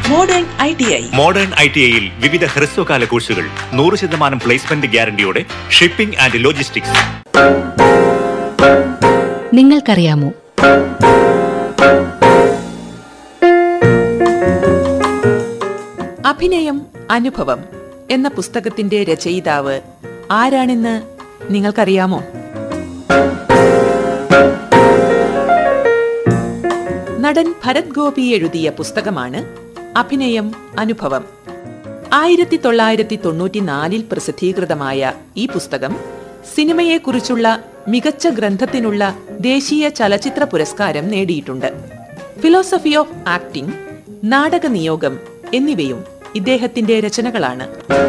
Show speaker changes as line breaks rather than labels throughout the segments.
modern I T I
modern I T ഐയിൽ വിവിധ ഹ്രസ്വകാല കോഴ്സുകൾ നൂറ് ശതമാനം പ്ലേസ്മെന്റ് ഗ്യാരണ്ടിയോടെ ഷിപ്പിംഗ് ആൻഡ് ലോജിസ്റ്റിക്സ്
നിങ്ങൾക്കറിയാമോ
അഭിനയം അനുഭവം എന്ന പുസ്തകത്തിന്റെ രചയിതാവ് ആരാണെന്ന് നിങ്ങൾക്കറിയാമോ നടൻ ഭരത് ഗോപി എഴുതിയ പുസ്തകമാണ് അഭിനയം അനുഭവം ആയിരത്തി തൊള്ളായിരത്തി തൊണ്ണൂറ്റിനാലിൽ പ്രസിദ്ധീകൃതമായ ഈ പുസ്തകം സിനിമയെക്കുറിച്ചുള്ള മികച്ച ഗ്രന്ഥത്തിനുള്ള ദേശീയ ചലച്ചിത്ര പുരസ്കാരം നേടിയിട്ടുണ്ട് ഫിലോസഫി ഓഫ് ആക്ടിംഗ് നാടക നിയോഗം എന്നിവയും ഇദ്ദേഹത്തിന്റെ രചനകളാണ്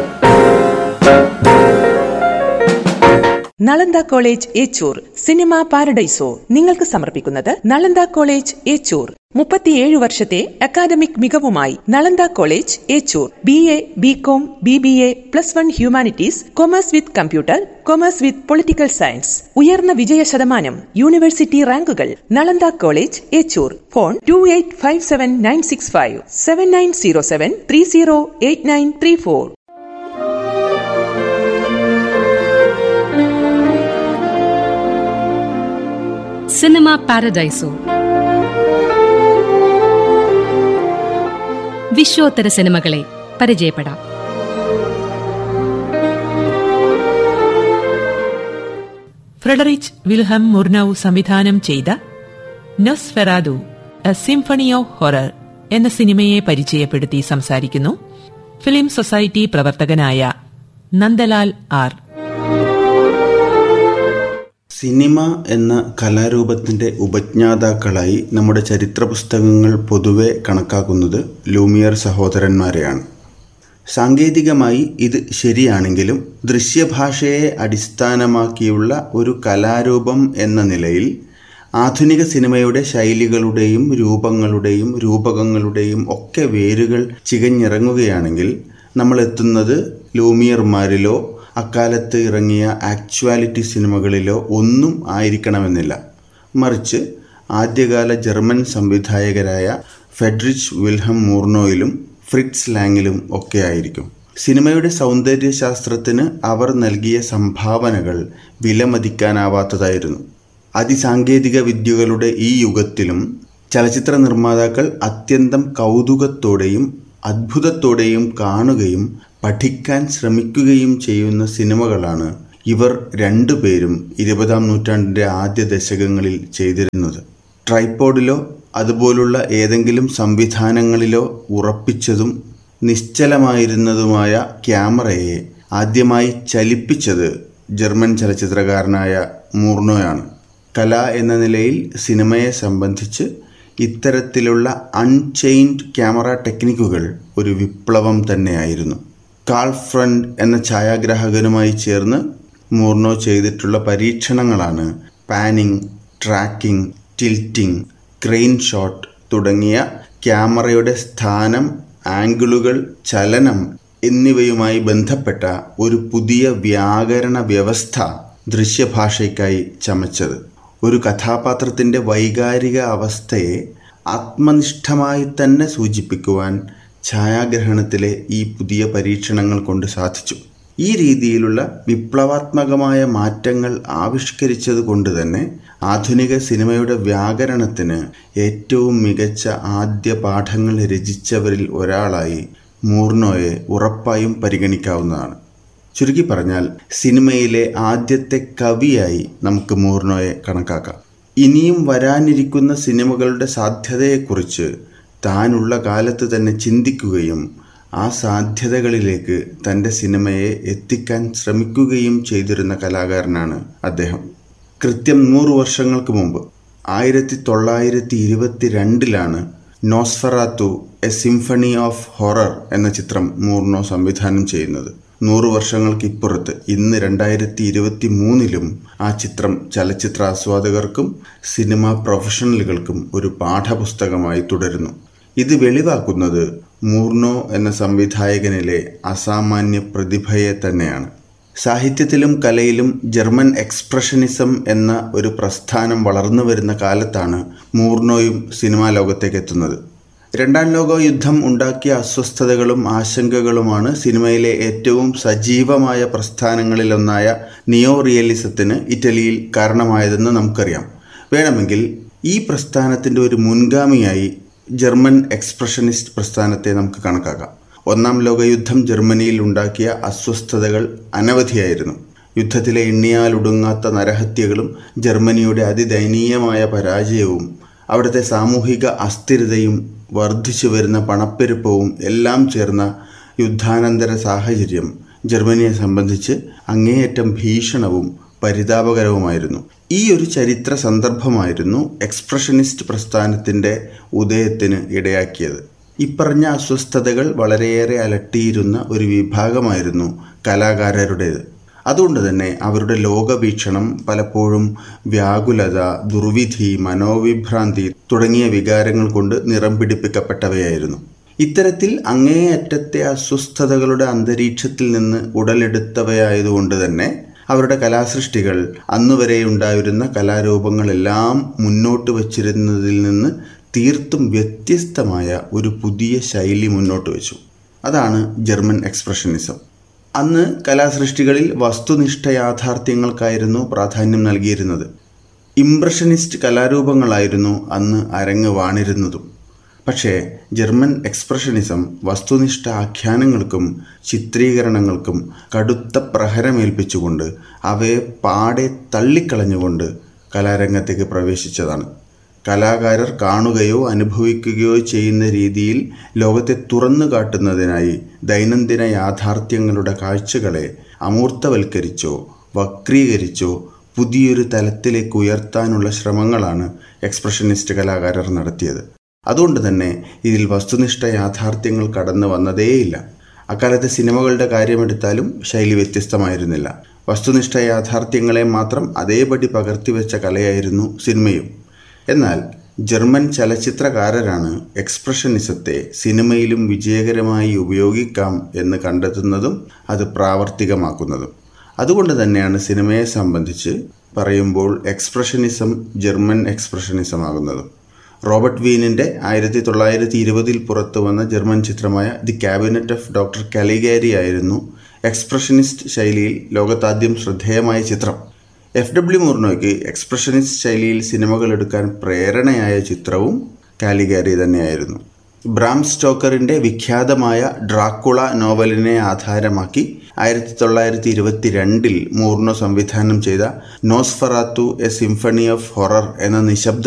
Nalanda college Echur Cinema Paradiso നിങ്ങൾക്ക് സമർപ്പിക്കുന്നത് നളന്ദ കോളേജ് ഏച്ചൂർ മുപ്പത്തിയേഴ് വർഷത്തെ അക്കാദമിക് മികവുമായി Nalanda college Echur B A B com B B A plus one humanities commerce with computer commerce with political science ഉയർന്ന വിജയ ശതമാനം യൂണിവേഴ്സിറ്റി റാങ്കുകൾ Nalanda college Echur phone two eight five seven nine six five seven nine zero seven three zero eight nine three four
Cinema Paradiso വിശ്വോത്തര സിനിമകളെ പരിചയപ്പെടാം
Friedrich Wilhelm Murnau സംവിധാനം ചെയ്ത Nosferatu a symphony of horror എന്ന സിനിമയെ പരിചയപ്പെടുത്തി സംസാരിക്കുന്നു ഫിലിം സൊസൈറ്റി പ്രവർത്തകനായ നന്ദലാൽ ആർ
സിനിമ എന്ന കലാരൂപത്തിൻ്റെ ഉപജ്ഞാതാക്കളായി നമ്മുടെ ചരിത്ര പുസ്തകങ്ങൾ പൊതുവെ കണക്കാക്കുന്നത് ലൂമിയർ സഹോദരന്മാരെയാണ് സാങ്കേതികമായി ഇത് ശരിയാണെങ്കിലും ദൃശ്യഭാഷയെ അടിസ്ഥാനമാക്കിയുള്ള ഒരു കലാരൂപം എന്ന നിലയിൽ ആധുനിക സിനിമയുടെ ശൈലികളുടെയും രൂപങ്ങളുടെയും രൂപകങ്ങളുടെയും ഒക്കെ വേരുകൾ ചികഞ്ഞിറങ്ങുകയാണെങ്കിൽ നമ്മൾ എത്തുന്നത് ലൂമിയർമാരിലോ അക്കാലത്ത് ഇറങ്ങിയ ആക്ച്വാലിറ്റി സിനിമകളിലോ ഒന്നും ആയിരിക്കണമെന്നില്ല മറിച്ച് ആദ്യകാല ജർമ്മൻ സംവിധായകരായ ഫെഡറിച്ച് വിൽഹം മൂർണോയിലും ഫ്രിറ്റ്സ് ലാങ്ങിലും ഒക്കെ ആയിരിക്കും സിനിമയുടെ സൗന്ദര്യശാസ്ത്രത്തിന് അവർ നൽകിയ സംഭാവനകൾ വിലമതിക്കാനാവാത്തതായിരുന്നു അതിസാങ്കേതിക വിദ്യകളുടെ ഈ യുഗത്തിലും ചലച്ചിത്ര നിർമ്മാതാക്കൾ അത്യന്തം കൗതുകത്തോടെയും അത്ഭുതത്തോടെയും കാണുകയും പഠിക്കാൻ ശ്രമിക്കുകയും ചെയ്യുന്ന സിനിമകളാണ് ഇവർ രണ്ടുപേരും ഇരുപതാം നൂറ്റാണ്ടിൻ്റെ ആദ്യ ദശകങ്ങളിൽ ചെയ്തിരുന്നത് ട്രൈപ്പോഡിലോ അതുപോലുള്ള ഏതെങ്കിലും സംവിധാനങ്ങളിലോ ഉറപ്പിച്ചതും നിശ്ചലമായിരുന്നതുമായ ക്യാമറയെ ആദ്യമായി ചലിപ്പിച്ചത് ജർമ്മൻ ചലച്ചിത്രകാരനായ മൂർണോയാണ് കല എന്ന നിലയിൽ സിനിമയെ സംബന്ധിച്ച് ഇത്തരത്തിലുള്ള അൺചെയിൻഡ് ക്യാമറ ടെക്നിക്കുകൾ ഒരു വിപ്ലവം തന്നെയായിരുന്നു കാൾ ഫ്രണ്ട് എന്ന ഛായാഗ്രാഹകനുമായി ചേർന്ന് മൂർണോ ചെയ്തിട്ടുള്ള പരീക്ഷണങ്ങളാണ് panning tracking tilting crane shot തുടങ്ങിയ ക്യാമറയുടെ സ്ഥാനം ആംഗിളുകൾ ചലനം എന്നിവയുമായി ബന്ധപ്പെട്ട ഒരു പുതിയ വ്യാകരണ വ്യവസ്ഥ ദൃശ്യഭാഷയ്ക്കായി ചമച്ചത് ഒരു കഥാപാത്രത്തിൻ്റെ വൈകാരിക അവസ്ഥയെ ആത്മനിഷ്ഠമായി തന്നെ സൂചിപ്പിക്കുവാൻ ഛായാഗ്രഹണത്തിലെ ഈ പുതിയ പരീക്ഷണങ്ങൾ കൊണ്ട് സാധിച്ചു ഈ രീതിയിലുള്ള വിപ്ലവാത്മകമായ മാറ്റങ്ങൾ ആവിഷ്കരിച്ചത് കൊണ്ട് തന്നെ ആധുനിക സിനിമയുടെ വ്യാകരണത്തിന് ഏറ്റവും മികച്ച ആദ്യ പാഠങ്ങൾ രചിച്ചവരിൽ ഒരാളായി മൂർണോയെ ഉറപ്പായും പരിഗണിക്കാവുന്നതാണ് ചുരുക്കി പറഞ്ഞാൽ സിനിമയിലെ ആദ്യത്തെ കവിയായി നമുക്ക് മൂർണോയെ കണക്കാക്കാം ഇനിയും വരാനിരിക്കുന്ന സിനിമകളുടെ സാധ്യതയെക്കുറിച്ച് താനുള്ള കാലത്ത് തന്നെ ചിന്തിക്കുകയും ആ സാധ്യതകളിലേക്ക് തൻ്റെ സിനിമയെ എത്തിക്കാൻ ശ്രമിക്കുകയും ചെയ്തിരുന്ന കലാകാരനാണ് അദ്ദേഹം കൃത്യം നൂറ് വർഷങ്ങൾക്ക് മുമ്പ് ആയിരത്തി തൊള്ളായിരത്തി ഇരുപത്തി രണ്ടിലാണ് Nosferatu a symphony of horror എന്ന ചിത്രം മൂർണോ സംവിധാനം ചെയ്യുന്നത് നൂറ് വർഷങ്ങൾക്ക് ഇപ്പുറത്ത് ഇന്ന് രണ്ടായിരത്തി ഇരുപത്തി മൂന്നിലും ആ ചിത്രം ചലച്ചിത്ര ആസ്വാദകർക്കും സിനിമാ പ്രൊഫഷണലുകൾക്കും ഒരു പാഠപുസ്തകമായി തുടരുന്നു ഇത് വെളിവാക്കുന്നത് മൂർണോ എന്ന സംവിധായകനിലെ അസാമാന്യ പ്രതിഭയെ തന്നെയാണ് സാഹിത്യത്തിലും കലയിലും ജർമ്മൻ എക്സ്പ്രഷനിസം എന്ന ഒരു പ്രസ്ഥാനം വളർന്നു വരുന്ന കാലത്താണ് മൂർണോയും സിനിമാ ലോകത്തേക്ക് എത്തുന്നത് രണ്ടാം ലോക യുദ്ധം ഉണ്ടാക്കിയ അസ്വസ്ഥതകളും ആശങ്കകളുമാണ് സിനിമയിലെ ഏറ്റവും സജീവമായ പ്രസ്ഥാനങ്ങളിലൊന്നായ നിയോ റിയലിസത്തിന് ഇറ്റലിയിൽ കാരണമായതെന്ന് നമുക്കറിയാം വേണമെങ്കിൽ ഈ പ്രസ്ഥാനത്തിൻ്റെ ഒരു മുൻഗാമിയായി ജർമ്മൻ എക്സ്പ്രഷനിസ്റ്റ് പ്രസ്ഥാനത്തെ നമുക്ക് കണക്കാക്കാം ഒന്നാം ലോകയുദ്ധം ജർമ്മനിയിൽ ഉണ്ടാക്കിയ അസ്വസ്ഥതകൾ അനവധിയായിരുന്നു യുദ്ധത്തിലെ എണ്ണിയാലൊടുങ്ങാത്ത നരഹത്യകളും ജർമ്മനിയുടെ അതിദയനീയമായ പരാജയവും അവിടുത്തെ സാമൂഹിക അസ്ഥിരതയും വർദ്ധിച്ചു വരുന്ന പണപ്പെരുപ്പവും എല്ലാം ചേർന്ന യുദ്ധാനന്തര സാഹചര്യം ജർമ്മനിയെ സംബന്ധിച്ച് അങ്ങേയറ്റം ഭീഷണവും പരിതാപകരവുമായിരുന്നു ഈ ഒരു ചരിത്ര സന്ദർഭമായിരുന്നു എക്സ്പ്രഷനിസ്റ്റ് പ്രസ്ഥാനത്തിൻ്റെ ഉദയത്തിന് ഇടയാക്കിയത് ഇപ്പറഞ്ഞ അസ്വസ്ഥതകൾ വളരെയേറെ അലട്ടിയിരുന്ന ഒരു വിഭാഗമായിരുന്നു കലാകാരരുടേത് അതുകൊണ്ട് തന്നെ അവരുടെ ലോകവീക്ഷണം പലപ്പോഴും വ്യാകുലത ദുർവിധി മനോവിഭ്രാന്തി തുടങ്ങിയ വികാരങ്ങൾ കൊണ്ട് നിറം പിടിപ്പിക്കപ്പെട്ടവയായിരുന്നു ഇത്തരത്തിൽ അങ്ങേയറ്റത്തെ അസ്വസ്ഥതകളുടെ അന്തരീക്ഷത്തിൽ നിന്ന് ഉടലെടുത്തവയായതുകൊണ്ട് തന്നെ അവരുടെ കലാസൃഷ്ടികൾ അന്നുവരെ ഉണ്ടായിരുന്ന കലാരൂപങ്ങളെല്ലാം മുന്നോട്ട് വച്ചിരുന്നതിൽ നിന്ന് തീർത്തും വ്യത്യസ്തമായ ഒരു പുതിയ ശൈലി മുന്നോട്ട് വെച്ചു അതാണ് ജർമ്മൻ എക്സ്പ്രഷനിസം അന്ന് കലാസൃഷ്ടികളിൽ വസ്തുനിഷ്ഠ യാഥാർത്ഥ്യങ്ങൾക്കായിരുന്നു പ്രാധാന്യം നൽകിയിരുന്നത് ഇംപ്രഷനിസ്റ്റ് കലാരൂപങ്ങളായിരുന്നു അന്ന് അരങ്ങ് വാണിരുന്നതും പക്ഷേ ജർമ്മൻ എക്സ്പ്രഷനിസം വസ്തുനിഷ്ഠ ആഖ്യാനങ്ങൾക്കും ചിത്രീകരണങ്ങൾക്കും കടുത്ത പ്രഹരമേൽപ്പിച്ചുകൊണ്ട് അവയെ പാടെ തള്ളിക്കളഞ്ഞുകൊണ്ട് കലാരംഗത്തേക്ക് പ്രവേശിച്ചതാണ് കലാകാരർ കാണുകയോ അനുഭവിക്കുകയോ ചെയ്യുന്ന രീതിയിൽ ലോകത്തെ തുറന്നു കാട്ടുന്നതിനായി ദൈനംദിന യാഥാർത്ഥ്യങ്ങളുടെ കാഴ്ചകളെ അമൂർത്തവൽക്കരിച്ചോ വക്രീകരിച്ചോ പുതിയൊരു തലത്തിലേക്ക് ഉയർത്താനുള്ള ശ്രമങ്ങളാണ് എക്സ്പ്രഷനിസ്റ്റ് കലാകാരർ നടത്തിയത് അതുകൊണ്ട് തന്നെ ഇതിൽ വസ്തുനിഷ്ഠ യാഥാർത്ഥ്യങ്ങൾ കടന്നു വന്നതേയില്ല അക്കാലത്തെ സിനിമകളുടെ കാര്യമെടുത്താലും ശൈലി വ്യത്യസ്തമായിരുന്നില്ല വസ്തുനിഷ്ഠ യാഥാർത്ഥ്യങ്ങളെ മാത്രം അതേപടി പകർത്തിവെച്ച കലയായിരുന്നു സിനിമയും എന്നാൽ ജർമ്മൻ ചലച്ചിത്രകാരരാണ് എക്സ്പ്രഷനിസത്തെ സിനിമയിലും വിജയകരമായി ഉപയോഗിക്കാം എന്ന് കണ്ടെത്തുന്നതും അത് പ്രാവർത്തികമാക്കുന്നതും അതുകൊണ്ട് തന്നെയാണ് സിനിമയെ സംബന്ധിച്ച് പറയുമ്പോൾ എക്സ്പ്രഷനിസം ജർമ്മൻ എക്സ്പ്രഷനിസം ആകുന്നതും റോബർട്ട് വീനിൻ്റെ ആയിരത്തി തൊള്ളായിരത്തി ഇരുപതിൽ പുറത്തു വന്ന ജർമ്മൻ ചിത്രമായ the cabinet of doctor Caligari ആയിരുന്നു എക്സ്പ്രഷനിസ്റ്റ് ശൈലിയിൽ ലോകത്താദ്യം ശ്രദ്ധേയമായ ചിത്രം എഫ് ഡബ്ല്യു മുർണോയ്ക്ക് എക്സ്പ്രഷനിസ്റ്റ് ശൈലിയിൽ സിനിമകൾ എടുക്കാൻ പ്രേരണയായ ചിത്രവും കാലിഗാരി തന്നെയായിരുന്നു ബ്രാം സ്റ്റോക്കറിൻ്റെ വിഖ്യാതമായ ഡ്രാക്കുള നോവലിനെ ആധാരമാക്കി ആയിരത്തി തൊള്ളായിരത്തി ഇരുപത്തി രണ്ടിൽ മൂർണോ സംവിധാനം ചെയ്ത Nosferatu a symphony of horror എന്ന നിശബ്ദ